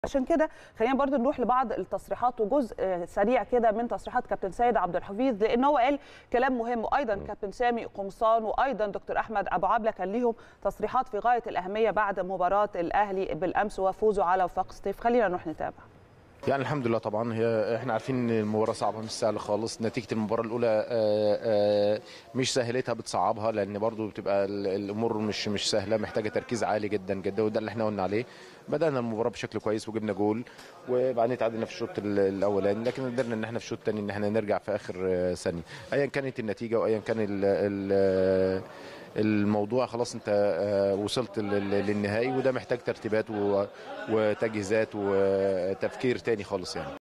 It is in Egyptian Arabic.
عشان كده خلينا برضو نروح لبعض التصريحات وجزء آه، سريع كده من تصريحات كابتن سيد عبد الحفيظ لان هو قال كلام مهم وايضا كابتن سامي قمصان وايضا دكتور احمد ابو عبله كان ليهم تصريحات في غايه الاهميه بعد مباراه الاهلي بالامس وفوزه على وفاق سطيف خلينا نروح نتابع يعني الحمد لله طبعا هي احنا عارفين ان المباراه صعبه مش سهله خالص نتيجه المباراه الاولى آه، آه، مش سهلتها بتصعبها لان برضو بتبقى ال- الامور مش مش سهله محتاجه تركيز عالي جدا جدا وده اللي احنا قلنا عليه بدانا المباراه بشكل كويس وجبنا جول وبعدين تعادلنا في الشوط ال- الاولاني لكن قدرنا ان احنا في الشوط الثاني ان احنا نرجع في اخر آه، ثانيه ايا كانت النتيجه وايا كان ال ال الموضوع خلاص انت آه، وصلت لل- للنهائي وده محتاج ترتيبات و- وتجهيزات وتفكير تاني خالص يعني